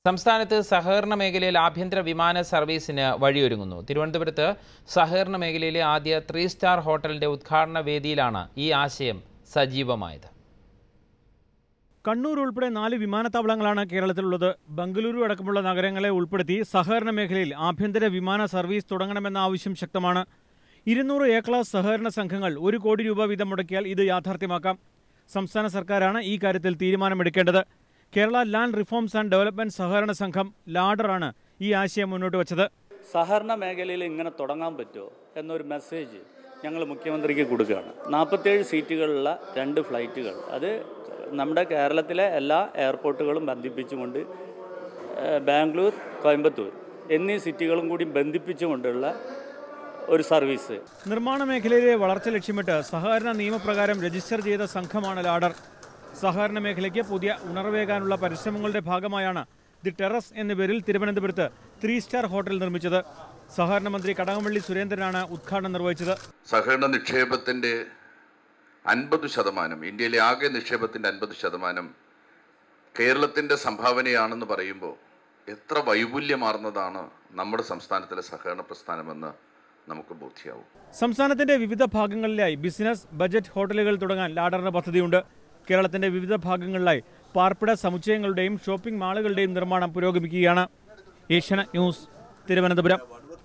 സംസ്ഥാനത്ത് സഹകരണ മേഖലയിൽ ആഭ്യന്തര വിമാന സർവീസിന് വഴിയൊരുങ്ങുന്നു തിരുവനന്തപുരത്ത് സഹകരണ മേഖലയിലെ ആദ്യ ത്രീ സ്റ്റാർ ഹോട്ടലിന്റെ ഉദ്ഘാടന വേദിയിലാണ് ഈ ആശയം സജീവമായത് കണ്ണൂർ ഉൾപ്പെടെ നാല് വിമാനത്താവളങ്ങളാണ് കേരളത്തിലുള്ളത് ബംഗളൂരു അടക്കമുള്ള നഗരങ്ങളെ ഉൾപ്പെടുത്തി സഹകരണ മേഖലയിൽ ആഭ്യന്തര വിമാന സർവീസ് തുടങ്ങണമെന്ന ആവശ്യം ശക്തമാണ് ഇരുന്നൂറ് എ ക്ലാസ് സഹകരണ സംഘങ്ങൾ ഒരു കോടി രൂപ വീതം മുടക്കിയാൽ ഇത് യാഥാർത്ഥ്യമാക്കാം സംസ്ഥാന സർക്കാരാണ് ഈ കാര്യത്തിൽ തീരുമാനമെടുക്കേണ്ടത് Kerala land reforms and development സഹകരണ സംഘം ലാഡറാണ് ഈ ആശയം മുന്നോട്ട് വച്ചത് സഹകരണ മേഖലയിൽ ഇങ്ങനെ തുടങ്ങാൻ പറ്റുമോ എന്നൊരു മെസ്സേജ് ഞങ്ങൾ മുഖ്യമന്ത്രിക്ക് കൊടുക്കുകയാണ് നാൽപ്പത്തേഴ് സീറ്റുകളുള്ള രണ്ട് ഫ്ലൈറ്റുകൾ അത് നമ്മുടെ കേരളത്തിലെ എല്ലാ എയർപോർട്ടുകളും ബന്ധിപ്പിച്ചുകൊണ്ട് ഏഹ്, ബാംഗ്ലൂർ കോയമ്പത്തൂർ എന്നീ സിറ്റികളും കൂടി ബന്ധിപ്പിച്ചുകൊണ്ടുള്ള ഒരു സർവീസ് നിർമ്മാണ മേഖലയിലെ വളർച്ച ലക്ഷ്യമിട്ട് സഹകരണ നിയമപ്രകാരം രജിസ്റ്റർ ചെയ്ത സംഘമാണ് ലാഡർ സഹകരണ മേഖലയ്ക്ക് പുതിയ ഉണർവേകാനുള്ള പരിശ്രമങ്ങളുടെ ഭാഗമായാണ് ദി ടെറസ് എന്ന പേരിൽ തിരുവനന്തപുരത്ത് ത്രീ സ്റ്റാർ ഹോട്ടൽ നിർമ്മിച്ചത് സഹകരണ മന്ത്രി കടകംപള്ളി സുരേന്ദ്രനാണ് ഉദ്ഘാടനം നിർവഹിച്ചത് സഹകരണ നിക്ഷേപത്തിൻ്റെ അൻപത് ശതമാനം ഇന്ത്യയിലെ ആകെ നിക്ഷേപത്തിൻ്റെ അൻപത് ശതമാനം കേരളത്തിൻ്റെ സംഭാവനയാണെന്ന് പറയുമ്പോൾ എത്ര വൈപുല്യമാർന്നതാണ് നമ്മുടെ സംസ്ഥാനത്തിലെ സഹകരണ പ്രസ്ഥാനമെന്ന് നമുക്ക് ബോധ്യമാവും സംസ്ഥാനത്തിന്റെ വിവിധ ഭാഗങ്ങളിലായി ബിസിനസ് ബജറ്റ് ഹോട്ടലുകൾ തുടങ്ങാൻ ലാഡറിന് പദ്ധതിയുണ്ട് കേരളത്തിന്റെ വിവിധ ഭാഗങ്ങളിലായി പാർപ്പിട സമുച്ചയങ്ങളുടെയും ഷോപ്പിംഗ് മാളുകളുടെയും നിർമ്മാണം പുരോഗമിക്കുകയാണ് ഏഷ്യനെറ്റ് ന്യൂസ് തിരുവനന്തപുരം